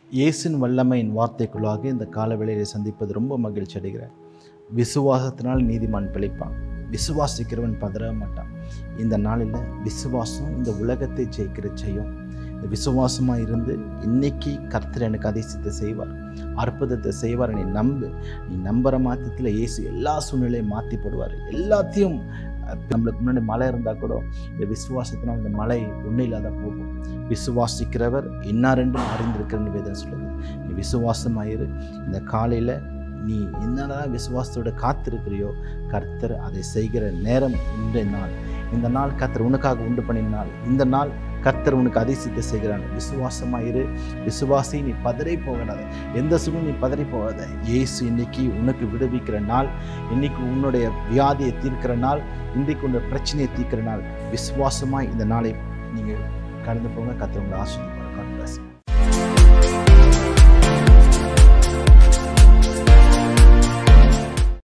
இயேசின் வல்லமையின் வார்த்தைக்குள்ளாக இந்த காலவேளையை சந்திப்பது ரொம்ப மகிழ்ச்சி அடைகிறேன் விசுவாசத்தினால் நீதிமான் பிழைப்பான் விசுவாசிக்கிறவன் பதற மாட்டான் இந்த நாளில் விசுவாசம் இந்த உலகத்தை ஜெயிக்கிற செய்யும் இந்த விசுவாசமாக இருந்து இன்னைக்கு கர்த்தர் எனக்கு அதிசயத்தை செய்வார் அற்புதத்தை செய்வார் நீ நம்பு நீ நம்புற மாற்றத்தில் இயேசு எல்லா சூழ்நிலையும் மாற்றி போடுவார் எல்லாத்தையும் அஹ், நம்மளுக்கு முன்னாடி மழை இருந்தால் கூட இந்த விசுவாசத்தினால் இந்த மழை ஒன்றும் இல்லாத போகும் விசுவாசிக்கிறவர் இன்னாரென்று அறிந்திருக்கிறன்னு வேதம் சொல்லுது நீ விசுவாசமாயிரு இந்த காலையில் நீ என்னதான் விசுவாசத்தோட காத்திருக்கிறியோ கர்த்தர் அதை செய்கிற நேரம் இன்றைய நாள் இந்த நாள் கர்த்தர் உனக்காக உண்டு பண்ணினால் இந்த நாள் கர்த்தர் உனக்கு அதிசயத்தை செய்கிறான் விசுவாசமாயிரு விசுவாசி நீ பதறி போகாத எந்த சூழ்நிலை நீ பதறி போகாத இயேசு இன்னைக்கு உனக்கு விடுவிக்கிற நாள் இன்னைக்கு உன்னுடைய வியாதியை தீர்க்கிற நாள் இன்றைக்கு உன்னுடைய பிரச்சனையை தீர்க்கிற நாள் விசுவாசமாய் இந்த நாளை நீங்கள் கடந்து போங்க கர்த்தர் உங்களை ஆசிரியப்பார் God bless you.